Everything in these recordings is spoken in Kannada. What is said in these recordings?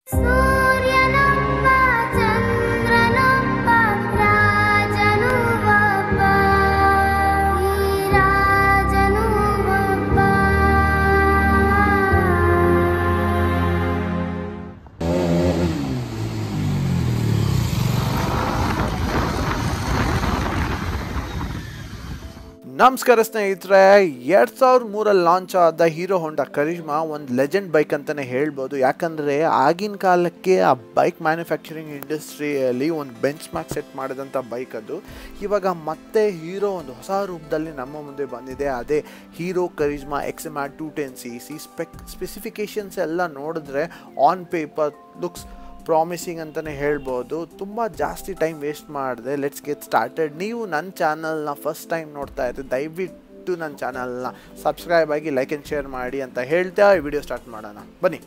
ಸೂರ್ಯನೊಬ್ಬ ಚಂದ್ರನೊಬ್ಬ ರಾಜನು ಒಬ್ಬ ಈ ರಾಜನು ಒಬ್ಬ ನಮಸ್ಕಾರ ಸ್ನೇಹಿತರೆ ಎರಡು ಸಾವಿರದ ಮೂರಲ್ಲಿ ಲಾಂಚ್ ಆದ ಹೀರೋ ಹೊಂಡಾ ಕರಿಷ್ಮಾ ಒಂದು ಲೆಜೆಂಡ್ ಬೈಕ್ ಅಂತಲೇ ಹೇಳ್ಬೋದು ಯಾಕಂದರೆ ಆಗಿನ ಕಾಲಕ್ಕೆ ಆ ಬೈಕ್ ಮ್ಯಾನುಫ್ಯಾಕ್ಚರಿಂಗ್ ಇಂಡಸ್ಟ್ರಿಯಲ್ಲಿ ಒಂದು ಬೆಂಚ್ ಮಾರ್ಕ್ ಸೆಟ್ ಮಾಡಿದಂಥ ಬೈಕ್ ಅದು ಇವಾಗ ಮತ್ತೆ ಹೀರೋ ಒಂದು ಹೊಸ ರೂಪದಲ್ಲಿ ನಮ್ಮ ಮುಂದೆ ಬಂದಿದೆ ಅದೇ Hero Karizma X M R two ten C C spec specifications ಎಲ್ಲ ನೋಡಿದ್ರೆ ಆನ್ ಪೇಪರ್ ಲುಕ್ಸ್ ಪ್ರಾಮಿಸಿಂಗ್ ಅಂತಲೇ ಹೇಳ್ಬೋದು ತುಂಬ ಜಾಸ್ತಿ ಟೈಮ್ ವೇಸ್ಟ್ ಮಾಡಿದೆ ಲೆಟ್ಸ್ ಗೆಟ್ ಸ್ಟಾರ್ಟೆಡ್ ನೀವು ನನ್ನ ಚಾನಲ್ನ ಫಸ್ಟ್ ಟೈಮ್ ನೋಡ್ತಾ ಇದ್ದರೆ ದಯವಿಟ್ಟು ನನ್ನ ಚಾನಲ್ನ ಸಬ್ಸ್ಕ್ರೈಬ್ ಆಗಿ ಲೈಕ್ ಆ್ಯಂಡ್ ಶೇರ್ ಮಾಡಿ ಅಂತ ಹೇಳ್ತಾ ಈ ವಿಡಿಯೋ ಸ್ಟಾರ್ಟ್ ಮಾಡೋಣ ಬನ್ನಿ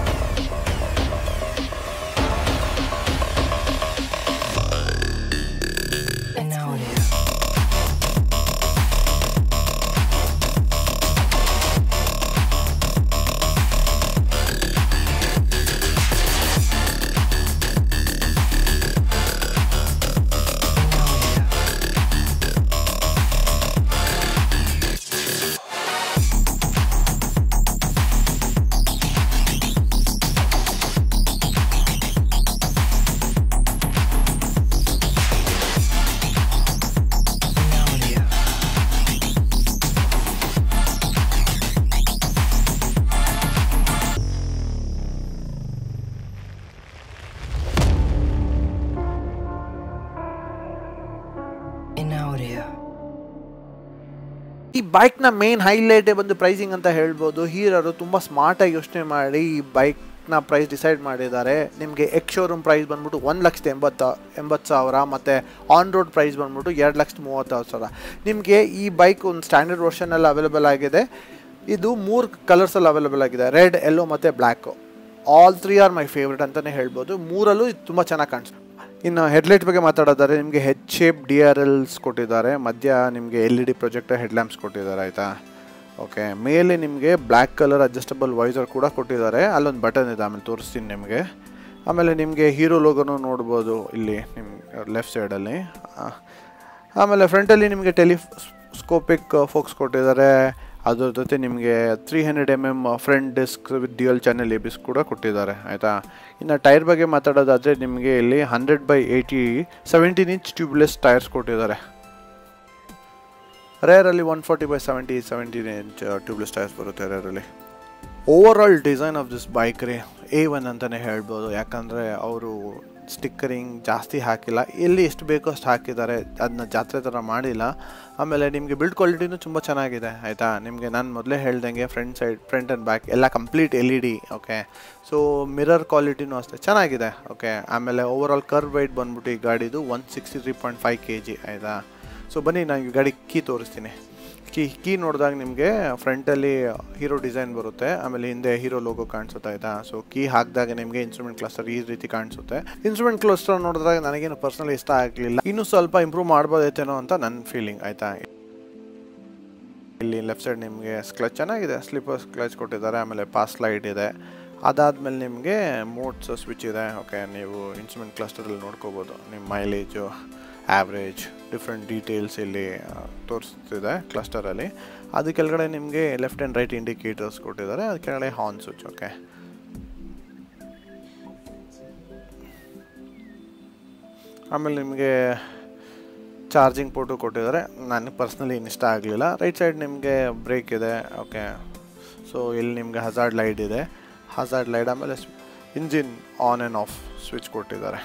And now it is. And now it is. And now it is. And now it is. ಈ ಬೈಕ್ನ ಮೇನ್ ಹೈಲೈಟೇ ಬಂದು ಪ್ರೈಸಿಂಗ್ ಅಂತ ಹೇಳ್ಬೋದು ಹೀರೋರು ತುಂಬ ಸ್ಮಾರ್ಟಾಗಿ ಯೋಚನೆ ಮಾಡಿ ಈ ಬೈಕ್ನ ಪ್ರೈಸ್ ಡಿಸೈಡ್ ಮಾಡಿದ್ದಾರೆ ನಿಮಗೆ ಎಕ್ ಶೋರೂಮ್ ಪ್ರೈಸ್ ಬಂದ್ಬಿಟ್ಟು ಒಂದು ಲಕ್ಷದ ಎಂಬತ್ತು ಎಂಬತ್ತು ಸಾವಿರ ಮತ್ತು ಆನ್ ರೋಡ್ ಪ್ರೈಸ್ ಬಂದ್ಬಿಟ್ಟು ಎರಡು ಲಕ್ಷದ ಮೂವತ್ತಾರು ಸಾವಿರ ನಿಮಗೆ ಈ ಬೈಕ್ ಒಂದು ಸ್ಟ್ಯಾಂಡರ್ಡ್ ವರ್ಷನಲ್ಲಿ ಅವೈಲೇಬಲ್ ಆಗಿದೆ ಇದು ಮೂರು ಕಲರ್ಸಲ್ಲಿ ಅವೈಲೇಬಲ್ ಆಗಿದೆ ರೆಡ್ ಎಲ್ಲೋ ಮತ್ತು black all three are my favourite ಅಂತಲೇ ಹೇಳ್ಬೋದು ಮೂರಲ್ಲೂ ಇದು ತುಂಬ ಚೆನ್ನಾಗಿ ಕಾಣಿಸುತ್ತೆ ಇನ್ನು ಹೆಡ್ಲೈಟ್ ಬಗ್ಗೆ ಮಾತಾಡೋದಾದ್ರೆ ನಿಮಗೆ head shape D R Ls ಕೊಟ್ಟಿದ್ದಾರೆ ಮಧ್ಯ ನಿಮಗೆ L E D projector headlamps ಕೊಟ್ಟಿದ್ದಾರೆ ಆಯಿತಾ ಓಕೆ ಮೇಲೆ ನಿಮಗೆ ಬ್ಲ್ಯಾಕ್ ಕಲರ್ ಅಡ್ಜಸ್ಟಬಲ್ ವೈಸರ್ ಕೂಡ ಕೊಟ್ಟಿದ್ದಾರೆ ಅಲ್ಲೊಂದು ಬಟನ್ ಇದೆ ಆಮೇಲೆ ತೋರಿಸ್ತೀನಿ ನಿಮಗೆ ಆಮೇಲೆ ನಿಮಗೆ ಹೀರೋ ಲೋಗೋನು ನೋಡ್ಬೋದು ಇಲ್ಲಿ ನಿಮ್ಮ ಲೆಫ್ಟ್ ಸೈಡಲ್ಲಿ ಆಮೇಲೆ ಫ್ರಂಟಲ್ಲಿ ನಿಮಗೆ ಟೆಲಿಸ್ಕೋಪಿಕ್ ಫೋಕ್ಸ್ ಕೊಟ್ಟಿದ್ದಾರೆ ಅದ್ರ ಜೊತೆ ನಿಮಗೆ three hundred M M front disc with dual channel ABS ಕೂಡ ಕೊಟ್ಟಿದ್ದಾರೆ ಆಯಿತಾ ಇನ್ನು ಟೈರ್ ಬಗ್ಗೆ ಮಾತಾಡೋದಾದರೆ ನಿಮಗೆ ಇಲ್ಲಿ hundred by eighty seventeen inch tubeless tyres ಕೊಟ್ಟಿದ್ದಾರೆ ರೇರಲ್ಲಿ one forty by seventy seventeen inch tubeless tyres ಬರುತ್ತೆ ರೇರಲ್ಲಿ over all design of this bike ರೀ ಎ ಒನ್ ಅಂತಲೇ ಹೇಳ್ಬೋದು ಯಾಕಂದರೆ ಅವರು ಸ್ಟಿಕ್ಕರಿಂಗ್ ಜಾಸ್ತಿ ಹಾಕಿಲ್ಲ ಎಲ್ಲಿ ಎಷ್ಟು ಬೇಕೋ ಅಷ್ಟು ಹಾಕಿದ್ದಾರೆ ಅದನ್ನ ಜಾತ್ರೆ ಥರ ಮಾಡಿಲ್ಲ ಆಮೇಲೆ ನಿಮಗೆ ಬಿಲ್ಡ್ ಕ್ವಾಲಿಟಿನೂ ತುಂಬ ಚೆನ್ನಾಗಿದೆ ಆಯಿತಾ ನಿಮಗೆ ನಾನು ಮೊದಲೇ ಹೇಳ್ದಂಗೆ front side front and back ಎಲ್ಲ complete L E D okay so mirror ಕ್ವಾಲಿಟಿನೂ ಅಷ್ಟೇ ಚೆನ್ನಾಗಿದೆ ಓಕೆ ಆಮೇಲೆ ಓವರ್ ಆಲ್ ಕರ್ವ್ ವೈಟ್ ಬಂದ್ಬಿಟ್ಟು ಈ ಗಾಡಿದು one sixty three point five K G ಆಯಿತಾ ಸೊ ಬನ್ನಿ ನಾನು ಈ ಗಾಡಿ ಕೀ ತೋರಿಸ್ತೀನಿ ಕೀ ಕೀ ನೋಡಿದಾಗ ನಿಮಗೆ ಫ್ರಂಟಲ್ಲಿ ಹೀರೋ ಡಿಸೈನ್ ಬರುತ್ತೆ ಆಮೇಲೆ ಹಿಂದೆ ಹೀರೋ ಲೋಗೋ ಕಾಣಿಸುತ್ತೆ ಆಯಿತಾ ಸೊ ಕೀ ಹಾಕಿದಾಗ ನಿಮಗೆ ಇನ್ಸ್ಟ್ರೂಮೆಂಟ್ ಕ್ಲಸ್ಟರ್ ಈ ರೀತಿ ಕಾಣಿಸುತ್ತೆ ಇನ್ಸ್ಟ್ರೂಮೆಂಟ್ ಕ್ಲಸ್ಟರ್ ನೋಡಿದಾಗ ನನಗೇನು ಪರ್ಸನಲಿ ಇಷ್ಟ ಆಗಲಿಲ್ಲ ಇನ್ನೂ ಸ್ವಲ್ಪ ಇಂಪ್ರೂವ್ ಮಾಡ್ಬೋದೈತೇನೋ ಅಂತ ನನ್ನ ಫೀಲಿಂಗ್ ಆಯಿತಾ ಇಲ್ಲಿ ಲೆಫ್ಟ್ ಸೈಡ್ ನಿಮಗೆ ಕ್ಲಚ್ ಚೆನ್ನಾಗಿದೆ ಸ್ಲಿಪ್ಪರ್ ಕ್ಲಚ್ ಕೊಟ್ಟಿದ್ದಾರೆ ಆಮೇಲೆ ಪಾಸ್ ಲೈಟ್ ಇದೆ ಅದಾದಮೇಲೆ ನಿಮಗೆ ಮೋಡ್ಸ್ ಸ್ವಿಚ್ ಇದೆ ಓಕೆ ನೀವು ಇನ್ಸ್ಟ್ರೂಮೆಂಟ್ ಕ್ಲಸ್ಟರಲ್ಲಿ ನೋಡ್ಕೋಬೋದು ನಿಮ್ಮ ಮೈಲೇಜು ಆ್ಯಾವ್ರೇಜ್ ಡಿಫ್ರೆಂಟ್ ಡೀಟೇಲ್ಸ್ ಇಲ್ಲಿ ಆ, ತೋರಿಸ್ತಿದೆ ಕ್ಲಸ್ಟರಲ್ಲಿ ಅದು ಕೆಳಗಡೆ ನಿಮಗೆ ಲೆಫ್ಟ್ ಆ್ಯಂಡ್ ರೈಟ್ ಇಂಡಿಕೇಟರ್ಸ್ ಕೊಟ್ಟಿದ್ದಾರೆ ಅದು ಕೆಳಗಡೆ ಹಾರ್ನ್ ಸ್ವಿಚ್ ಓಕೆ ಆಮೇಲೆ ನಿಮಗೆ ಚಾರ್ಜಿಂಗ್ ಪೋರ್ಟು ಕೊಟ್ಟಿದ್ದಾರೆ ನನಗೆ ಪರ್ಸ್ನಲಿ ಏನು ಇಷ್ಟ ಆಗಲಿಲ್ಲ ರೈಟ್ ಸೈಡ್ ನಿಮಗೆ ಬ್ರೇಕ್ ಇದೆ ಓಕೆ ಸೊ ಇಲ್ಲಿ ನಿಮಗೆ ಹಜಾರ್ಡ್ ಲೈಟ್ ಇದೆ ಹಜಾರ್ಡ್ ಲೈಟ್ ಆಮೇಲೆ engine on and off switch ಕೊಟ್ಟಿದ್ದಾರೆ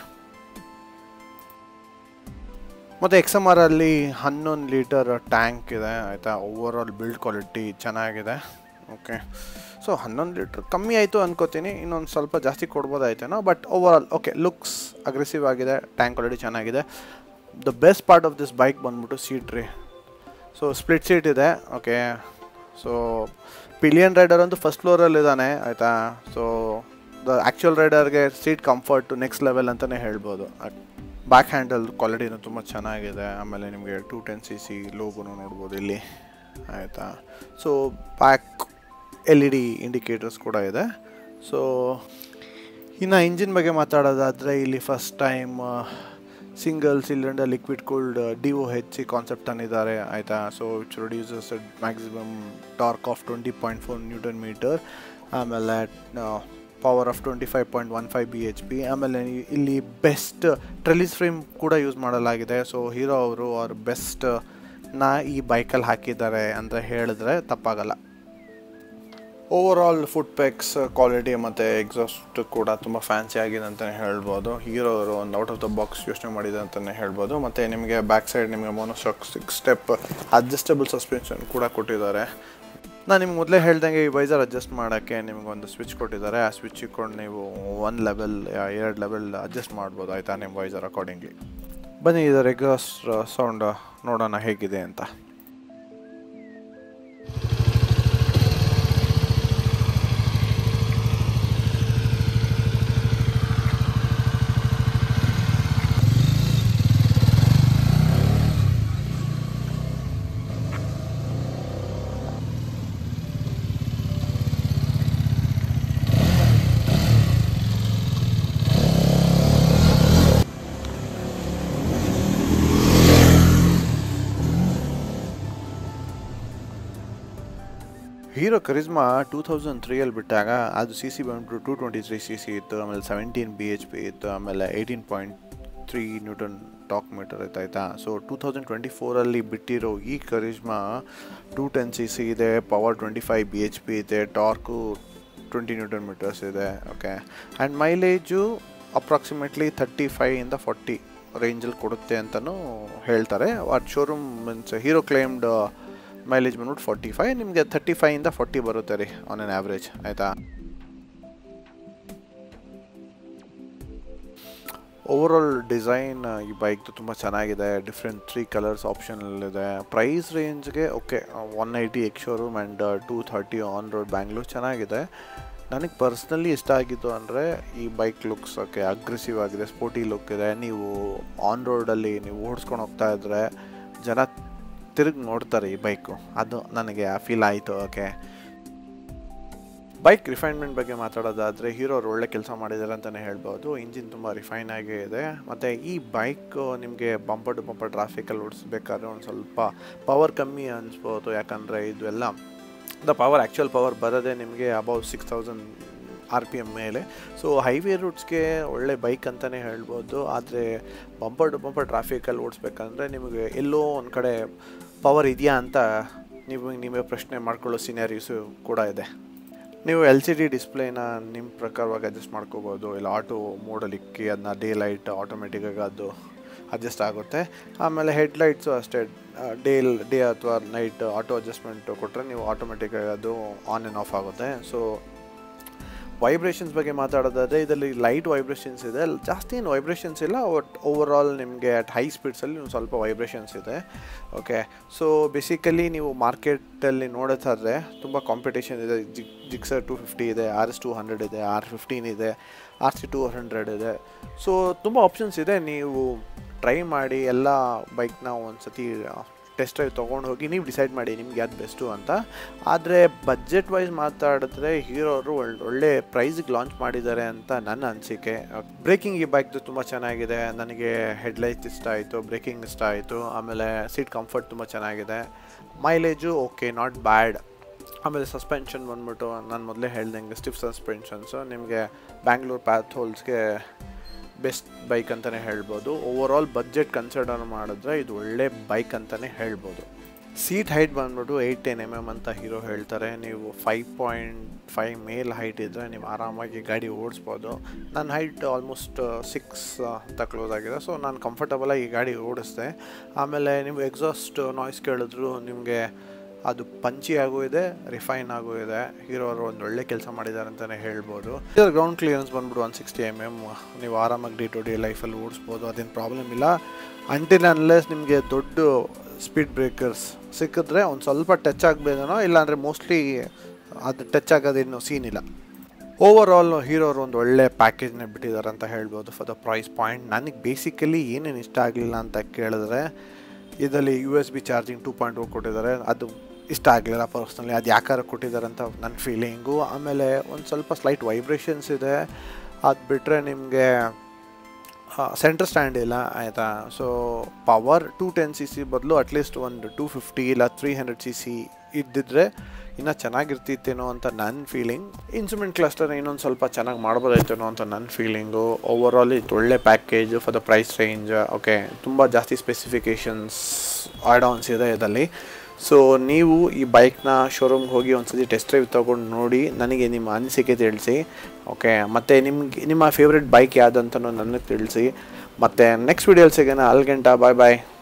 ಮತ್ತು ಎಕ್ಸ್ ಎಮ್ ಆರಲ್ಲಿ ಹನ್ನೊಂದು ಲೀಟರ್ ಟ್ಯಾಂಕ್ ಇದೆ ಆಯಿತಾ ಓವರ್ ಆಲ್ ಬಿಲ್ಡ್ ಕ್ವಾಲಿಟಿ ಚೆನ್ನಾಗಿದೆ ಓಕೆ ಸೊ ಹನ್ನೊಂದು ಲೀಟ್ರ್ ಕಮ್ಮಿ ಆಯಿತು ಅನ್ಕೋತೀನಿ ಇನ್ನೊಂದು ಸ್ವಲ್ಪ ಜಾಸ್ತಿ ಕೊಡ್ಬೋದಾಯ್ತೇನೋ but over all okay looks aggressive ಆಗಿದೆ ಟ್ಯಾಂಕ್ ಕ್ವಾಲಿಟಿ ಚೆನ್ನಾಗಿದೆ the best part of this bike ಬಂದ್ಬಿಟ್ಟು ಸೀಟ್ ರೀ ಸೊ ಸ್ಪ್ಲಿಟ್ ಸೀಟ್ ಇದೆ ಓಕೆ ಸೊ ಪಿಲಿಯನ್ ರೈಡರ್ ಅಂತೂ ಫಸ್ಟ್ ಫ್ಲೋರಲ್ಲಿ ಇದ್ದಾನೆ ಆಯಿತಾ ಸೊ ದ ಆ್ಯಕ್ಚುಯಲ್ ರೈಡರ್ಗೆ ಸೀಟ್ ಕಂಫರ್ಟ್ ನೆಕ್ಸ್ಟ್ ಲೆವೆಲ್ ಅಂತಲೇ ಹೇಳ್ಬೋದು ಬ್ಯಾಕ್ ಹ್ಯಾಂಡಲ್ ಕ್ವಾಲಿಟಿನೂ ತುಂಬ ಚೆನ್ನಾಗಿದೆ ಆಮೇಲೆ ನಿಮಗೆ ಟೂ ಟೆನ್ ಸಿ ಸಿ ಲೋಗೋನು ನೋಡ್ಬೋದು ಇಲ್ಲಿ ಆಯಿತಾ so back L E D indicators ಕೂಡ ಇದೆ ಸೊ ಇನ್ನು ಇಂಜಿನ್ ಬಗ್ಗೆ ಮಾತಾಡೋದಾದರೆ ಇಲ್ಲಿ first time single cylinder liquid cooled D O H concept ತಂದಿದ್ದಾರೆ ಆಯಿತಾ so it's produces maximum torque of twenty point four newton metre ಆಮೇಲೆ power of twenty five point one five B H P ಆಮೇಲೆ ಇಲ್ಲಿ ಬೆಸ್ಟ್ ಟ್ರೆಲಿಸ್ ಫ್ರೇಮ್ ಕೂಡ ಯೂಸ್ ಮಾಡಲಾಗಿದೆ ಸೊ ಹೀರೋ ಅವರು ಅವ್ರ ಬೆಸ್ಟ್ ನ ಈ ಬೈಕಲ್ಲಿ ಹಾಕಿದ್ದಾರೆ ಅಂತ ಹೇಳಿದ್ರೆ ತಪ್ಪಾಗಲ್ಲ ಓವರ್ ಆಲ್ ಫುಡ್ ಪ್ಯಾಕ್ಸ್ ಕ್ವಾಲಿಟಿ ಮತ್ತು ಎಕ್ಸಾಸ್ಟ್ ಕೂಡ ತುಂಬ ಫ್ಯಾನ್ಸಿ ಆಗಿದೆ ಅಂತಲೇ ಹೇಳ್ಬೋದು ಹೀರೋ ಅವರು ಒಂದು ಔಟ್ ಆಫ್ ದ ಬಾಕ್ಸ್ ಯೋಚನೆ ಮಾಡಿದೆ ಅಂತಲೇ ಹೇಳ್ಬೋದು ಮತ್ತು ನಿಮಗೆ ಬ್ಯಾಕ್ ಸೈಡ್ ನಿಮಗೆ monoshock six step adjustable suspension ಕೂಡ ಕೊಟ್ಟಿದ್ದಾರೆ ನಾನು ನಿಮ್ಗೆ ಮೊದಲೇ ಹೇಳ್ದಂಗೆ ಈ ವೈಸರ್ ಅಡ್ಜಸ್ಟ್ ಮಾಡೋಕ್ಕೆ ನಿಮ್ಗೆ ಒಂದು ಸ್ವಿಚ್ ಕೊಟ್ಟಿದ್ದಾರೆ ಆ ಸ್ವಿಚ್ ಇಟ್ಕೊಂಡು ನೀವು ಒಂದು ಲೆವೆಲ್ ಎರಡು ಲೆವೆಲ್ ಅಡ್ಜಸ್ಟ್ ಮಾಡ್ಬೋದು ಆಯಿತಾ ನಿಮ್ಮ ವೈಸರ್ ಅಕಾರ್ಡಿಂಗ್ಲಿ ಬನ್ನಿ ಇದರ ಎಕ್ಸಾಸ್ಟ್ ಸೌಂಡ್ ನೋಡೋಣ ಹೇಗಿದೆ ಅಂತ ಹೀರೋ ಕರಿಸ್ಮಾ ಟೂ ತೌಸಂಡ್ ತ್ರೀಯಲ್ಲಿ ಬಿಟ್ಟಾಗ ಅದು ಸಿ ಸಿ ಬಂದ್ಬಿಟ್ಟು two twenty three C C ಇತ್ತು ಆಮೇಲೆ ಸೆವೆಂಟೀನ್ ಬಿ ಎಚ್ ಪಿ ಇತ್ತು ಆಮೇಲೆ eighteen point three newton torque metre ಇತ್ತು ಆಯಿತಾ ಸೊ ಟೂ ತೌಸಂಡ್ ಟ್ವೆಂಟಿ ಫೋರಲ್ಲಿ ಬಿಟ್ಟಿರೋ ಈ Karizma two ten C C ಇದೆ power twenty five B H P ಇದೆ ಟಾರ್ಕು ಟ್ವೆಂಟಿ ನ್ಯೂಟನ್ ಮೀಟರ್ಸ್ ಇದೆ okay and mileage approximately thirty ಫೈವಿಂದ ಫಾರ್ಟಿ ರೇಂಜಲ್ಲಿ ಕೊಡುತ್ತೆ ಅಂತಲೂ ಹೇಳ್ತಾರೆ ಅದು showroom means Hero claimed mileage ಬಂದ್ಬಿಟ್ಟು ಫಾರ್ಟಿ ಫೈವ್ ನಿಮಗೆ ತರ್ಟಿ ಫೈವಿಂದ ಫಾರ್ಟಿ ಬರುತ್ತೆ ರೀ ಆನ್ ಆನ್ ಆ್ಯಾವ್ರೇಜ್ ಆಯಿತಾ ಓವರಾಲ್ ಡಿಸೈನ್ ಈ ಬೈಕ್ದು ತುಂಬ ಚೆನ್ನಾಗಿದೆ ಡಿಫ್ರೆಂಟ್ ತ್ರೀ ಕಲರ್ಸ್ ಆಪ್ಷನಲ್ಲಿದೆ ಪ್ರೈಸ್ ರೇಂಜ್ಗೆ okay one eighty ex showroom and two thirty on road Bangalore ಚೆನ್ನಾಗಿದೆ ನನಗೆ ಪರ್ಸ್ನಲಿ ಇಷ್ಟ ಆಗಿದ್ದು ಅಂದರೆ ಈ ಬೈಕ್ ಲುಕ್ಸ್ ಓಕೆ ಅಗ್ರೆಸಿವ್ ಆಗಿದೆ ಸ್ಪೋರ್ಟಿ ಲುಕ್ ಇದೆ ನೀವು ಆನ್ ರೋಡಲ್ಲಿ ನೀವು ಓಡಿಸ್ಕೊಂಡು ಹೋಗ್ತಾ ಇದ್ದರೆ ಜನ ತಿರುಗಿ ನೋಡ್ತಾರೆ ಈ ಬೈಕು ಅದು ನನಗೆ ಫೀಲ್ ಆಯಿತು ಓಕೆ ಬೈಕ್ ರಿಫೈನ್ಮೆಂಟ್ ಬಗ್ಗೆ ಮಾತಾಡೋದಾದರೆ ಹೀರೋ ಅವ್ರು ಒಳ್ಳೆ ಕೆಲಸ ಮಾಡಿದ್ದಾರೆ ಅಂತಲೇ ಹೇಳ್ಬೋದು ಇಂಜಿನ್ ತುಂಬ ರಿಫೈನ್ ಆಗೇ ಇದೆ ಮತ್ತು ಈ ಬೈಕ್ ನಿಮಗೆ ಬಂಪರ್ ಟು ಬಂಪರ್ ಟ್ರಾಫಿಕಲ್ಲಿ ಓಡಿಸ್ಬೇಕಾದ್ರೆ ಒಂದು ಸ್ವಲ್ಪ ಪವರ್ ಕಮ್ಮಿ ಅನಿಸ್ಬೋದು ಯಾಕಂದರೆ ಇದು ಎಲ್ಲ ದ ಪವರ್ ಆ್ಯಕ್ಚುಯಲ್ ಪವರ್ ಬರೋದೇ ನಿಮಗೆ above six thousand R P M ಮೇಲೆ ಸೊ ಹೈವೇ ರೂಟ್ಸ್ಗೆ ಒಳ್ಳೆ ಬೈಕ್ ಅಂತಲೇ ಹೇಳ್ಬೋದು ಆದರೆ ಬಂಪರ್ ಟು ಬಂಪರ್ ಟ್ರಾಫಿಕಲ್ಲಿ ಓಡಿಸ್ಬೇಕಂದ್ರೆ ನಿಮಗೆ ಎಲ್ಲೋ ಒಂದು ಕಡೆ ಪವರ್ ಇದೆಯಾ ಅಂತ ನೀವು ನೀವೇ ಪ್ರಶ್ನೆ ಮಾಡ್ಕೊಳ್ಳೋ ಸಿನಾರೀಸು ಕೂಡ ಇದೆ ನೀವು ಎಲ್ ಸಿ ಡಿ ಡಿಸ್ಪ್ಲೇನ ನಿಮ್ಮ ಪ್ರಕಾರವಾಗಿ ಅಡ್ಜಸ್ಟ್ ಮಾಡ್ಕೋಬೋದು ಇಲ್ಲ ಆಟೋ ಮೋಡಲ್ಲಿ ಇಕ್ಕಿ ಅದನ್ನ ಡೇ ಲೈಟ್ ಆಟೋಮೆಟಿಕ್ಕಾಗಿ ಅದು ಅಡ್ಜಸ್ಟ್ ಆಗುತ್ತೆ ಆಮೇಲೆ ಹೆಡ್ಲೈಟ್ಸು ಅಷ್ಟೇ ಡೇ ಡೇ ಅಥವಾ ನೈಟ್ ಆಟೋ ಅಡ್ಜಸ್ಟ್ಮೆಂಟ್ ಕೊಟ್ಟರೆ ನೀವು ಆಟೋಮೆಟಿಕ್ಕಾಗಿ ಅದು ಆನ್ ಆ್ಯಂಡ್ ಆಫ್ ಆಗುತ್ತೆ ಸೊ ವೈಬ್ರೇಷನ್ಸ್ ಬಗ್ಗೆ ಮಾತಾಡೋದಾದರೆ ಇದರಲ್ಲಿ ಲೈಟ್ ವೈಬ್ರೇಷನ್ಸ್ ಇದೆ ಜಾಸ್ತಿ ಏನು ವೈಬ್ರೇಷನ್ಸ್ ಇಲ್ಲ ಬಟ್ ಓವರ್ ಆಲ್ ನಿಮಗೆ ಅಟ್ ಹೈ ಸ್ಪೀಡ್ಸಲ್ಲಿ ಒಂದು ಸ್ವಲ್ಪ ವೈಬ್ರೇಷನ್ಸ್ ಇದೆ ಓಕೆ ಸೊ ಬೇಸಿಕಲಿ ನೀವು ಮಾರ್ಕೆಟಲ್ಲಿ ನೋಡೋದಾದ್ರೆ ತುಂಬ ಕಾಂಪಿಟೇಷನ್ ಇದೆ ಜಿಗ್ ಜಿಕ್ಸರ್ ಟು ಫಿಫ್ಟಿ ಇದೆ ಆರ್ ಎಸ್ ಟು ಹಂಡ್ರೆಡ್ ಇದೆ ಆರ್ ಫಿಫ್ಟೀನ್ ಇದೆ ಆರ್ ಸಿ ಟು ಹಂಡ್ರೆಡ್ ಇದೆ ಸೊ ತುಂಬ ಆಪ್ಷನ್ಸ್ ಇದೆ ನೀವು ಟ್ರೈ ಮಾಡಿ ಎಲ್ಲ ಬೈಕ್ನ ಒಂದು ಸತಿ ಟೆಸ್ಟ್ ಡ್ರೈವ್ ತೊಗೊಂಡು ಹೋಗಿ ನೀವು ಡಿಸೈಡ್ ಮಾಡಿ ನಿಮ್ಗೆ ಯಾವ್ದು ಬೆಸ್ಟು ಅಂತ ಆದರೆ ಬಜೆಟ್ ವೈಸ್ ಮಾತಾಡಿದ್ರೆ ಹೀರೋ ಅವರು ಒಳ್ಳೆ ಪ್ರೈಸಿಗೆ ಲಾಂಚ್ ಮಾಡಿದ್ದಾರೆ ಅಂತ ನನ್ನ ಅನಿಸಿಕೆ ಬ್ರೇಕಿಂಗ್ ಈ ಬೈಕ್ದು ತುಂಬ ಚೆನ್ನಾಗಿದೆ ನನಗೆ ಹೆಡ್ಲೈಟ್ ಇಷ್ಟ ಆಯಿತು ಬ್ರೇಕಿಂಗ್ ಇಷ್ಟ ಆಯಿತು ಆಮೇಲೆ ಸೀಟ್ ಕಂಫರ್ಟ್ ತುಂಬ ಚೆನ್ನಾಗಿದೆ ಮೈಲೇಜು ಓಕೆ ನಾಟ್ ಬ್ಯಾಡ್ ಆಮೇಲೆ ಸಸ್ಪೆನ್ಷನ್ ಬಂದ್ಬಿಟ್ಟು ನಾನು ಮೊದಲೇ ಹೇಳ್ದಂಗೆ ಸ್ಟಿಫ್ ಸಸ್ಪೆನ್ಷನ್ಸು ನಿಮಗೆ ಬ್ಯಾಂಗ್ಳೂರ್ ಪ್ಯಾಥ್ ಹೋಲ್ಸ್ಗೆ ಬೆಸ್ಟ್ ಬೈಕ್ ಅಂತಲೇ ಹೇಳ್ಬೋದು ಓವರ್ ಆಲ್ ಬಡ್ಜೆಟ್ ಕನ್ಸಿಡರ್ ಮಾಡಿದ್ರೆ ಇದು ಒಳ್ಳೆ ಬೈಕ್ ಅಂತಲೇ ಹೇಳ್ಬೋದು ಸೀಟ್ ಹೈಟ್ ಬಂದ್ಬಿಟ್ಟು ಏಯ್ಟ್ ಟೆನ್ ಎಮ್ ಎಮ್ ಅಂತ ಹೀರೋ ಹೇಳ್ತಾರೆ ನೀವು ಫೈವ್ ಪಾಯಿಂಟ್ ಫೈವ್ ಮೇಲ್ ಹೈಟ್ ಇದ್ದರೆ ನೀವು ಆರಾಮಾಗಿ ಗಾಡಿ ಓಡಿಸ್ಬೋದು ನನ್ನ ಹೈಟ್ ಆಲ್ಮೋಸ್ಟ್ ಸಿಕ್ಸ್ ಅಂತ ಕ್ಲೋಸ್ ಆಗಿದೆ ಸೊ ನಾನು ಕಂಫರ್ಟಬಲಾಗಿ ಈ ಗಾಡಿ ಓಡಿಸ್ದೆ ಆಮೇಲೆ ನೀವು ಎಕ್ಸಾಸ್ಟ್ ನಾಯ್ಸ್ ಕೇಳಿದ್ರು ನಿಮಗೆ ಅದು ಪಂಚಿ ಆಗೂ ಇದೆ ರಿಫೈನ್ ಆಗೂ ಇದೆ ಹೀರೋ ಅವರು ಒಂದು ಒಳ್ಳೆ ಕೆಲಸ ಮಾಡಿದ್ದಾರೆ ಅಂತಲೇ ಹೇಳ್ಬೋದು ಇದರ ಗ್ರೌಂಡ್ ಕ್ಲಿಯರೆನ್ಸ್ ಬಂದ್ಬಿಟ್ಟು ಒನ್ ಸಿಕ್ಸ್ಟಿ ಎಮ್ ಎಮ್ ನೀವು ಆರಾಮಾಗಿ ಡೇ ಟು ಡೇ ಲೈಫಲ್ಲಿ ಓಡಿಸ್ಬೋದು ಅದೇನು ಪ್ರಾಬ್ಲಮ್ ಇಲ್ಲ ಅಂಟಿಲ್ ಅನ್ಲೆಸ್ ನಿಮಗೆ ದೊಡ್ಡ ಸ್ಪೀಡ್ ಬ್ರೇಕರ್ಸ್ ಸಿಕ್ಕಿದ್ರೆ ಒಂದು ಸ್ವಲ್ಪ ಟಚ್ ಆಗಬೇಕನೋ ಇಲ್ಲಾಂದರೆ ಮೋಸ್ಟ್ಲಿ ಅದು ಟಚ್ ಆಗೋದೇನು ಸೀನ್ ಇಲ್ಲ ಓವರ್ ಆಲ್ ಹೀರೋ ಅವರು ಒಂದು ಒಳ್ಳೆ ಪ್ಯಾಕೇಜ್ನ ಬಿಟ್ಟಿದ್ದಾರೆ ಅಂತ ಹೇಳ್ಬೋದು ಫಾರ್ ದ ಪ್ರೈಸ್ ಪಾಯಿಂಟ್ ನನಗೆ ಬೇಸಿಕಲಿ ಏನೇನು ಇಷ್ಟ ಆಗಲಿಲ್ಲ ಅಂತ ಕೇಳಿದ್ರೆ ಇದರಲ್ಲಿ U S B charging two point O ಕೊಟ್ಟಿದ್ದಾರೆ ಅದು ಇಷ್ಟ ಆಗಲಿಲ್ಲ ಪರ್ಸ್ನಲಿ ಅದು ಯಾಕಾರ ಕೊಟ್ಟಿದ್ದಾರೆ ಅಂತ ನನ್ನ ಫೀಲಿಂಗು ಆಮೇಲೆ ಒಂದು ಸ್ವಲ್ಪ ಸ್ಲೈಟ್ ವೈಬ್ರೇಷನ್ಸ್ ಇದೆ ಅದು ಬಿಟ್ಟರೆ ನಿಮಗೆ ಸೆಂಟ್ರ್ ಸ್ಟ್ಯಾಂಡ್ ಇಲ್ಲ ಆಯಿತಾ so power two ten C C ಬದಲು ಅಟ್ಲೀಸ್ಟ್ ಒಂದು ಟೂ ಫಿಫ್ಟಿ ಇಲ್ಲ ತ್ರೀ ಹಂಡ್ರೆಡ್ ಸಿ ಸಿ ಇದ್ದಿದ್ರೆ ಇನ್ನೂ ಚೆನ್ನಾಗಿರ್ತಿತ್ತೇನೋ ಅಂತ ನನ್ನ ಫೀಲಿಂಗ್ ಇನ್ಸ್ಟ್ರೂಮೆಂಟ್ ಕ್ಲಸ್ಟರ್ ಇನ್ನೊಂದು ಸ್ವಲ್ಪ ಚೆನ್ನಾಗಿ ಮಾಡ್ಬೋದಾಯ್ತೇನೋ ಅಂತ ನನ್ನ ಫೀಲಿಂಗು ಓವರ್ ಆಲ್ ಇದು ಒಳ್ಳೆ package for the price range okay ತುಂಬ ಜಾಸ್ತಿ ಸ್ಪೆಸಿಫಿಕೇಷನ್ಸ್ ಆಡ್ ಆನ್ಸ್ ಇದೆ ಇದರಲ್ಲಿ ಸೊ ನೀವು ಈ ಬೈಕ್ನ ಶೋರೂಮ್ಗೆ ಹೋಗಿ ಒಂದ್ಸತಿ ಟೆಸ್ಟ್ ಡ್ರೈವ್ ತೊಗೊಂಡು ನೋಡಿ ನನಗೆ ನಿಮ್ಮ ಅನಿಸಿಕೆ ತಿಳಿಸಿ ಓಕೆ ಮತ್ತು ನಿಮ್ಗೆ ನಿಮ್ಮ ಫೇವ್ರೆಟ್ ಬೈಕ್ ಯಾವುದಂತನೂ ನನಗೆ ತಿಳಿಸಿ ಮತ್ತು ನೆಕ್ಸ್ಟ್ ವೀಡಿಯೋಲಿ ಸಿಗೋಣ ಅಲ್ಗಂಟ ಬಾಯ್ ಬಾಯ್